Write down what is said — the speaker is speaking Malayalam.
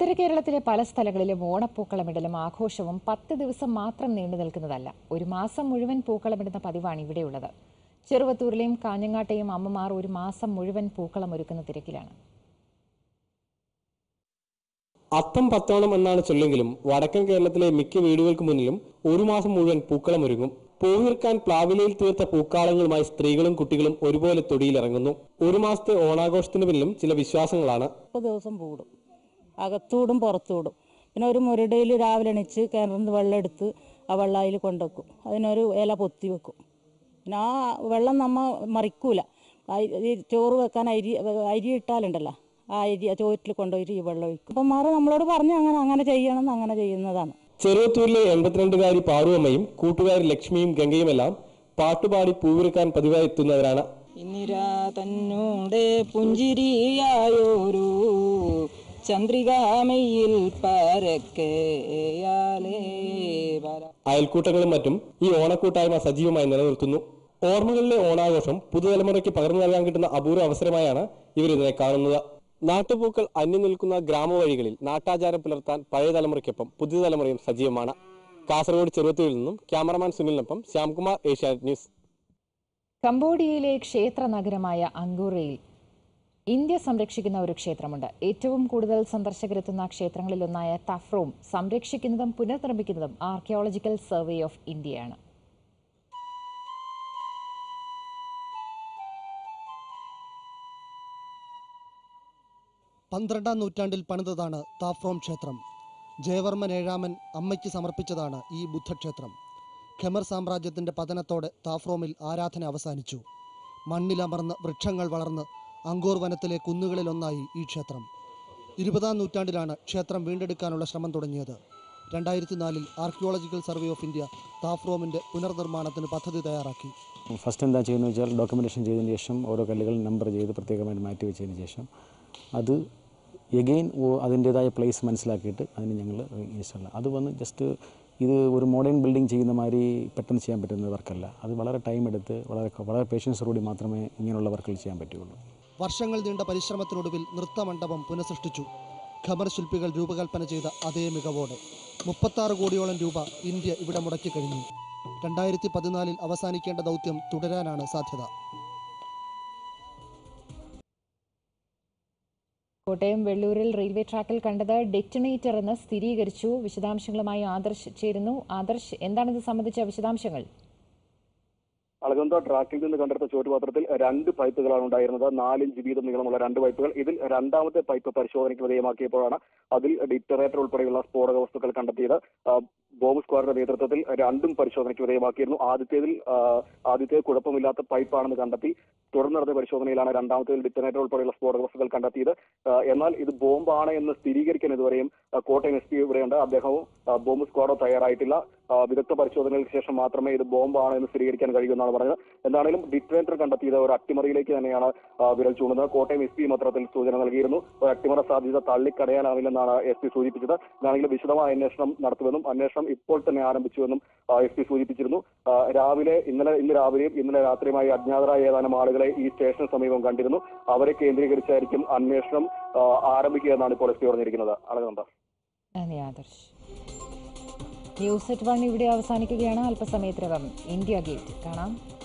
ഉത്തര കേരളത്തിലെ പല സ്ഥലങ്ങളിലും ഓണപ്പൂക്കളമിടലും ആഘോഷവും പത്ത് ദിവസം മാത്രം നീണ്ടു നിൽക്കുന്നതല്ല ഒരു മാസം മുഴുവൻ പൂക്കളമിടുന്ന പതിവാണ് ഇവിടെയുള്ളത് ചെറുവത്തൂരിലെയും കാഞ്ഞങ്ങാട്ടെയും അമ്മമാർ ഒരു മാസം മുഴുവൻ പൂക്കളം ഒരുക്കുന്ന തിരക്കിലാണ് അത്തം പത്തോണം എന്നാണ് ചൊല്ലെങ്കിലും വടക്കൻ കേരളത്തിലെ മിക്ക വീടുകൾക്ക് മുന്നിലും ഒരു മാസം മുഴുവൻ പൂക്കളം ഒരുങ്ങും പൂവിർക്കാൻ പ്ലാവിലയിൽ തീർത്ത പൂക്കാളങ്ങളുമായി സ്ത്രീകളും കുട്ടികളും ഒരുപോലെ തൊടിയിലിറങ്ങുന്നു ഒരു മാസത്തെ ഓണാഘോഷത്തിന് പിന്നിലും ചില വിശ്വാസങ്ങളാണ് മുപ്പത് ദിവസം പൂടും അകത്തൂടും പുറത്തൂടും പിന്നെ ഒരു മുരടയിൽ രാവിലെ എണീച്ച് കിണറിന്ന് വെള്ളം എടുത്ത് ആ വെള്ളം അതിൽ കൊണ്ടുവെക്കും അതിനൊരു ഇല പൊത്തി വെക്കും പിന്നെ ആ വെള്ളം നമ്മ മറിക്കൂല അരി- ഈ ചോറ് വെക്കാൻ അരി അരി ഇട്ടാലുണ്ടല്ലോ ആ അരി ആ ചോറ്റിൽ കൊണ്ടുപോയിട്ട് ഈ വെള്ളം ഒഴിക്കും അപ്പം മാറ് നമ്മളോട് പറഞ്ഞു അങ്ങനെ അങ്ങനെ ചെയ്യണം എന്ന് അങ്ങനെ ചെയ്യുന്നതാണ് ചെറുവത്തൂരിലെ എൺപത്തിരണ്ടുകാരി പാറുവമ്മയും കൂട്ടുകാരി ലക്ഷ്മിയും ഗംഗയുമെല്ലാം പാട്ടുപാടി പൂവിറുക്കാൻ പതിവായി എത്തുന്നവരാണ് ഇന്ദിരാ തന്നോടെ പുഞ്ചിരിയായോരു ചന്ദ്രികാമയിൽ പരക്കയാലേ വര അയൽക്കൂട്ടങ്ങളും മറ്റും ഈ ഓണക്കൂട്ടായ്മ സജീവമായി നിലനിർത്തുന്നു ഓർമ്മകളിലെ ഓണാഘോഷം പുതുതലമുറയ്ക്ക് പകർന്നു നൽകാൻ കിട്ടുന്ന അപൂർവ അവസരമായാണ് ഇവർ ഇതിനെ കാണുന്നത് നാട്ടുപൂക്കൾ അന്യം നിൽക്കുന്ന ഗ്രാമവഴികളിൽ നാട്ടാചാരം പുലർത്താൻ പഴയ തലമുറയ്ക്കൊപ്പം പുതിയ തലമുറയും സജീവമാണ് കാസർഗോഡ് ചെറുവത്തൂരിൽ നിന്നും ക്യാമറമാൻ സുനിലിനൊപ്പം ശ്യാംകുമാർ ഏഷ്യാനെറ്റ് ന്യൂസ് കംബോഡിയയിലെ ക്ഷേത്ര നഗരമായ അങ്കൂറയിൽ ഇന്ത്യ സംരക്ഷിക്കുന്ന ഒരു ക്ഷേത്രമുണ്ട് ഏറ്റവും കൂടുതൽ സന്ദർശകരെത്തുന്ന ക്ഷേത്രങ്ങളിലൊന്നായ തഫ്രോം സംരക്ഷിക്കുന്നതും പുനർനിർമ്മിക്കുന്നതും ആർക്കിയോളജിക്കൽ സർവേ ഓഫ് ഇന്ത്യയാണ് പന്ത്രണ്ടാം നൂറ്റാണ്ടിൽ പണിതതാണ് താഫ്രോം ക്ഷേത്രം ജയവർമ്മൻ ഏഴാമൻ അമ്മയ്ക്ക് സമർപ്പിച്ചതാണ് ഈ ബുദ്ധക്ഷേത്രം ഖമർ സാമ്രാജ്യത്തിന്റെ പതനത്തോടെ താഫ്രോമിൽ ആരാധന അവസാനിച്ചു മണ്ണിലമർന്ന് വൃക്ഷങ്ങൾ വളർന്ന് അങ്കോർ വനത്തിലെ കുന്നുകളിലൊന്നായി ഈ ക്ഷേത്രം ഇരുപതാം നൂറ്റാണ്ടിലാണ് ക്ഷേത്രം വീണ്ടെടുക്കാനുള്ള ശ്രമം തുടങ്ങിയത് രണ്ടായിരത്തി നാലിൽ ആർക്കിയോളജിക്കൽ സർവേ ഓഫ് ഇന്ത്യ താഫ്രോമിന്റെ പുനർനിർമ്മാണത്തിന് പദ്ധതി തയ്യാറാക്കി ഫസ്റ്റ് എന്താ ചെയ്യുന്നത് വെച്ചാൽ ഡോക്യുമെൻറ്റേഷൻ ചെയ്തതിന് ശേഷം ഓരോ കല്ലുകൾ നമ്പർ ചെയ്ത് പ്രത്യേകമായിട്ട് മാറ്റി വെച്ചതിന് ശേഷം അത് എഗെയിൻ അതിൻ്റേതായ പ്ലേസ് മനസ്സിലാക്കിയിട്ട് അതിന് ഞങ്ങൾ ഇൻസ്റ്റാൾ അത് വന്ന് ജസ്റ്റ് ഇത് ഒരു മോഡേൺ ബിൽഡിംഗ് ചെയ്യുന്ന മാതിരി പെട്ടെന്ന് ചെയ്യാൻ പറ്റുന്ന വർക്കല്ല അത് വളരെ ടൈം എടുത്ത് വളരെ വളരെ പേഷ്യൻസോടുകൂടി മാത്രമേ ഇങ്ങനെയുള്ള വർക്കുകൾ ചെയ്യാൻ പറ്റുകയുള്ളൂ വർഷങ്ങൾ നീണ്ട പരിശ്രമത്തിനൊടുവിൽ നൃത്തമണ്ഡപം പുനഃസൃഷ്ടിച്ചു ഖമർ ശില്പികൾ രൂപകൽപ്പന ചെയ്ത അതേ മികവോടെ മുപ്പത്താറ് കോടിയോളം രൂപ ഇന്ത്യ ഇവിടെ മുടക്കി കഴിഞ്ഞു രണ്ടായിരത്തി പതിനാലിൽ അവസാനിക്കേണ്ട ദൗത്യം തുടരാനാണ് സാധ്യത കോട്ടയം വെള്ളൂരിൽ റെയിൽവേ ട്രാക്കിൽ കണ്ടത് ഡെറ്റനേറ്റർ എന്ന് സ്ഥിരീകരിച്ചു വിശദാംശങ്ങളുമായി ആദർശ് ചേരുന്നു ആദർശ് എന്താണ് ഇത് സംബന്ധിച്ച വിശദാംശങ്ങൾ അളകന്ത ട്രാക്കിൽ നിന്ന് കണ്ടെടുത്ത ചോറ്റുപാത്രത്തിൽ രണ്ട് പൈപ്പുകളാണ് ഉണ്ടായിരുന്നത് നാലിഞ്ച് വീതം നീളമുള്ള രണ്ട് പൈപ്പുകൾ ഇതിൽ രണ്ടാമത്തെ പൈപ്പ് പരിശോധനയ്ക്ക് വിധേയമാക്കിയപ്പോഴാണ് അതിൽ ഡിറ്ററേറ്റർ ഉൾപ്പെടെയുള്ള സ്ഫോടക വസ്തുക്കൾ കണ്ടെത്തിയത് ആ, ബോംബ് സ്ക്വാഡിന്റെ നേതൃത്വത്തിൽ രണ്ടും പരിശോധനയ്ക്ക് വിധേയമാക്കിയിരുന്നു ആദ്യത്തേതിൽ ആ, ആദ്യത്തേത് കുഴപ്പമില്ലാത്ത പൈപ്പാണെന്ന് കണ്ടെത്തി തുടർന്ന് നടന്ന പരിശോധനയിലാണ് രണ്ടാമത്തേതിൽ ഡിറ്ററേറ്റർ ഉൾപ്പെടെയുള്ള സ്ഫോടക വസ്തുക്കൾ കണ്ടെത്തിയത് ആ, എന്നാൽ ഇത് ബോംബാണ് എന്ന് സ്ഥിരീകരിക്കാൻ ഇതുവരെയും ആ, കോട്ടയം എസ് പി ഇവിടെയുണ്ട് അദ്ദേഹവും ആ, ബോംബ് സ്ക്വാഡോ തയ്യാറായിട്ടില്ല ആ, വിദഗ്ധ പരിശോധനകൾക്ക് ശേഷം മാത്രമേ ഇത് ബോംബാണ് എന്ന് സ്ഥിരീകരിക്കാൻ കഴിയൂ എന്നാണ് പറഞ്ഞത് എന്താണെങ്കിലും ഡിറ്ററേറ്റർ കണ്ടെത്തിയത് ഒരു അട്ടിമറിയിലേക്ക് തന്നെയാണ് ആ, വിരൽ ചൂണ്ടുന്നത് കോട്ടയം എസ് പി അത്തരത്തിൽ സൂചന നൽകിയിരുന്നു ഒരു അട്ടിമറ സാധ്യത തള്ളിക്കടയാനാവില്ലെന്നാണ് എസ് പി സൂചിപ്പിച്ചത് എന്നാണെങ്കിലും വിശദമായ അന്വേഷണം നടത്തുമെന്നും അന്വേഷണം ഇപ്പോൾ തന്നെ ആരംഭിച്ചുവെന്നും എസ് പി സൂചിപ്പിച്ചിരുന്നു ആ, രാവിലെ ഇന്നലെ ഇന്ന് രാവിലെയും ഇന്നലെ രാത്രിയുമായി അജ്ഞാതരായ ഏതാനും ആളുകളെ ഈ സ്റ്റേഷന് സമീപം കണ്ടിരുന്നു അവരെ കേന്ദ്രീകരിച്ചായിരിക്കും അന്വേഷണം ആ, ആരംഭിക്കുക എന്നാണ് ഇപ്പോൾ എസ് പി പറഞ്ഞിരിക്കുന്നത് അളകനന്ദ നന്ദി ആദർശ് ന്യൂസ് അറ്റ് വൺ ഇവിടെ അവസാനിക്കുകയാണ് അല്പസമയത്തിനകം ഇന്ത്യ ഗേറ്റ് കാണാം